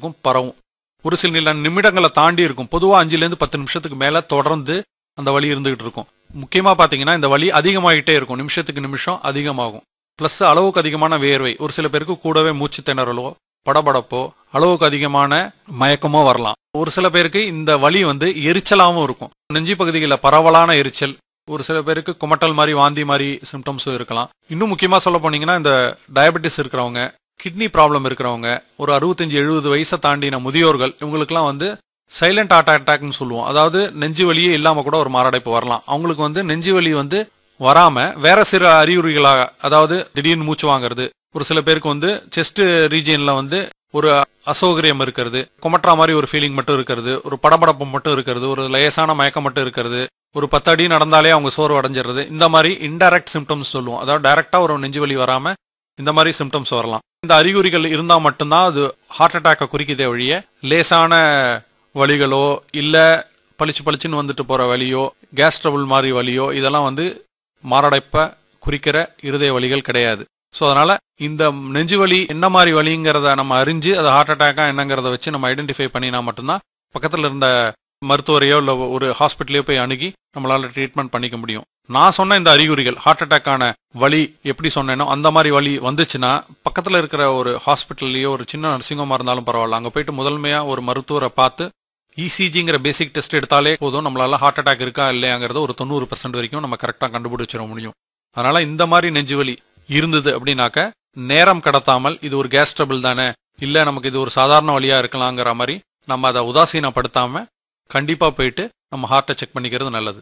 இருக்கும் பரவும் ஒரு சில நில நிமிடங்களை தாண்டி இருக்கும் பொதுவா அஞ்சுல இருந்து பத்து நிமிஷத்துக்கு மேல தொடர்ந்து அந்த வலி இருந்துகிட்டு இருக்கும் முக்கியமா பாத்தீங்கன்னா இந்த வலி அதிகமாயிட்டே இருக்கும் நிமிஷத்துக்கு நிமிஷம் அதிகமாகும் பிளஸ் அளவுக்கு அதிகமான வேர்வை ஒரு சில பேருக்கு கூடவே மூச்சு திணறலோ படபடப்போ அளவுக்கு அதிகமான மயக்கமோ வரலாம் ஒரு சில பேருக்கு இந்த வலி வந்து எரிச்சலாவும் இருக்கும் நெஞ்சு பகுதிகளில் பரவலான எரிச்சல் ஒரு சில பேருக்கு குமட்டல் மாதிரி வாந்தி மாதிரி சிம்டம்ஸும் இருக்கலாம் இன்னும் முக்கியமா சொல்ல போனீங்கன்னா இந்த டயபெட்டிஸ் இருக்கிறவங்க கிட்னி ப்ராப்ளம் இருக்கிறவங்க ஒரு அறுபத்தஞ்சு எழுபது வயசை தாண்டின முதியோர்கள் இவங்களுக்குலாம் வந்து சைலண்ட் ஹார்ட் அட்டாக்னு சொல்லுவோம் அதாவது நெஞ்சு வலியே இல்லாம கூட ஒரு மாரடைப்பு வரலாம் அவங்களுக்கு வந்து நெஞ்சு வலி வந்து வராம வேற சில அறிகுறிகளாக அதாவது திடீர்னு மூச்சு வாங்குறது ஒரு சில பேருக்கு வந்து செஸ்ட் ரீஜியன்ல வந்து ஒரு அசௌகரியம் இருக்கிறது குமட்டுற மாதிரி ஒரு ஃபீலிங் மட்டும் இருக்கிறது ஒரு படபடப்பு மட்டும் இருக்கிறது ஒரு லேசான மயக்கம் மட்டும் இருக்கிறது ஒரு பத்து அடி நடந்தாலே அவங்க சோர்வு அடைஞ்சிடுறது இந்த மாதிரி இன்டைரக்ட் சிம்டம்ஸ் சொல்லுவோம் அதாவது டைரக்டா ஒரு நெஞ்சு வலி வராம இந்த மாதிரி சிம்டம்ஸ் வரலாம் இந்த அறிகுறிகள் இருந்தா மட்டும்தான் அது ஹார்ட் அட்டாக்கை குறிக்குதே ஒழிய லேசான வலிகளோ இல்ல பளிச்சு பளிச்சுன்னு வந்துட்டு போற வலியோ கேஸ் ட்ரபிள் மாதிரி வலியோ இதெல்லாம் வந்து மாரடைப்பை குறிக்கிற இருதய வலிகள் கிடையாது ஸோ அதனால இந்த நெஞ்சு வலி என்ன மாதிரி வலிங்கிறத நம்ம அறிஞ்சு அது ஹார்ட் அட்டாக்கா என்னங்கிறத வச்சு நம்ம ஐடென்டிஃபை பண்ணினா மட்டும்தான் பக்கத்துல இருந்த மருத்துவரையோ இல்லை ஒரு ஹாஸ்பிட்டலையோ போய் அணுகி நம்மளால ட்ரீட்மெண்ட் பண்ணிக்க முடியும் நான் சொன்ன இந்த அறிகுறிகள் ஹார்ட் அட்டாக்கான வலி எப்படி சொன்னேனோ அந்த மாதிரி வலி வந்துச்சுன்னா பக்கத்துல இருக்கிற ஒரு ஹாஸ்பிட்டல்லையோ ஒரு சின்ன நர்சிங் ஹோமா இருந்தாலும் பரவாயில்ல அங்க போயிட்டு முதன்மையா ஒரு மருத்துவரை பார்த்து இசிஜிங்கிற பேசிக் டெஸ்ட் எடுத்தாலே போதும் நம்மளால ஹார்ட் அட்டாக் இருக்கா இல்லையாங்கிறத ஒரு தொண்ணூறு பர்சன்ட் வரைக்கும் நம்ம கரெக்டாக கண்டுபிடிச்சிட முடியும் அதனால இந்த மாதிரி நெஞ்சு வலி இருந்தது அப்படின்னாக்க நேரம் கடத்தாமல் இது ஒரு கேஸ் ட்ரபிள் தானே இல்ல நமக்கு இது ஒரு சாதாரண வழியா இருக்கலாங்கிற மாதிரி நம்ம அதை உதாசீனப்படுத்தாம கண்டிப்பா போயிட்டு நம்ம ஹார்ட்டை செக் பண்ணிக்கிறது நல்லது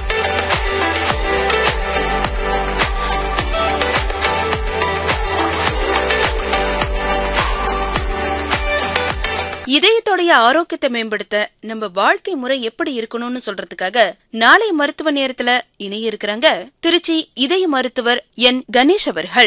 இதயத்தோடைய ஆரோக்கியத்தை மேம்படுத்த நம்ம வாழ்க்கை முறை எப்படி இருக்கணும்னு சொல்றதுக்காக நாளை மருத்துவ நேரத்துல இணைய இருக்கிறாங்க திருச்சி இதய மருத்துவர் என் கணேஷ் அவர்கள்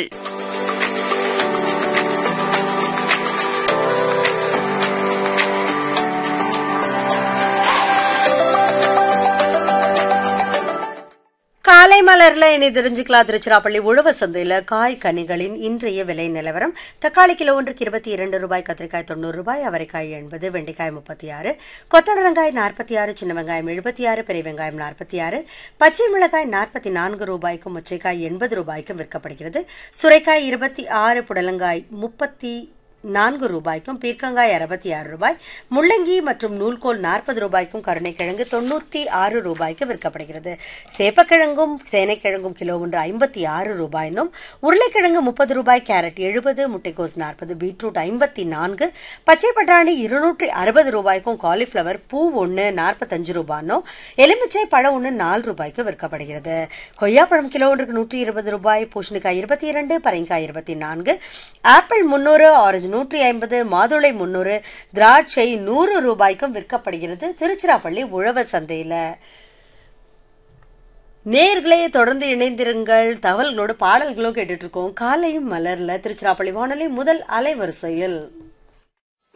காலை மலர்ல இனி தெரிஞ்சுக்கலாம் திருச்சிராப்பள்ளி உழவு சந்தையில காய் கனிகளின் இன்றைய விலை நிலவரம் தக்காளி கிலோ ஒன்றுக்கு இருபத்தி இரண்டு ரூபாய் கத்திரிக்காய் தொண்ணூறு ரூபாய் அவரைக்காய் எண்பது வெண்டைக்காய் முப்பத்தி ஆறு கொத்தவர வெங்காயம் நாற்பத்தி ஆறு சின்ன வெங்காயம் எழுபத்தி ஆறு பெரிய வெங்காயம் நாற்பத்தி ஆறு பச்சை மிளகாய் நாற்பத்தி நான்கு ரூபாய்க்கும் முச்சைக்காய் எண்பது ரூபாய்க்கும் விற்கப்படுகிறது சுரைக்காய் இருபத்தி ஆறு புடலங்காய் முப்பத்தி நான்கு ரூபாய்க்கும் பீர்க்கங்காய் அறுபத்தி ஆறு ரூபாய் முள்ளங்கி மற்றும் நூல்கோல் நாற்பது ரூபாய்க்கும் கருணைக்கிழங்கு தொண்ணூத்தி ஆறு ரூபாய்க்கு விற்கப்படுகிறது சேப்பக்கிழங்கும் சேனைக்கிழங்கும் கிலோ ஒன்று ஐம்பத்தி ஆறு ரூபாயினும் உருளைக்கிழங்கு முப்பது ரூபாய் கேரட் எழுபது முட்டைக்கோஸ் நாற்பது பீட்ரூட் ஐம்பத்தி நான்கு பச்சை பட்டாணி இருநூற்றி அறுபது ரூபாய்க்கும் காலிஃப்ளவர் பூ ஒன்று நாற்பத்தஞ்சு ரூபாயும் எலுமிச்சை பழம் ஒன்று நாலு ரூபாய்க்கு விற்கப்படுகிறது கொய்யாப்பழம் கிலோ ஒன்றுக்கு நூற்றி இருபது ரூபாய் பூசணிக்காய் இருபத்தி இரண்டு பரங்காய் இருபத்தி நான்கு ஆப்பிள் முன்னூறு ஆரஞ்சு நூற்றி ஐம்பது மாதுளை முன்னூறு திராட்சை நூறு ரூபாய்க்கும் விற்கப்படுகிறது திருச்சிராப்பள்ளி உழவர் சந்தையில நேர்களே தொடர்ந்து இணைந்திருங்கள் தகவல்களோடு பாடல்களும் கேட்டுட்டு இருக்கோம் காலையும் மலர்ல திருச்சிராப்பள்ளி வானொலி முதல் அலைவரிசையில்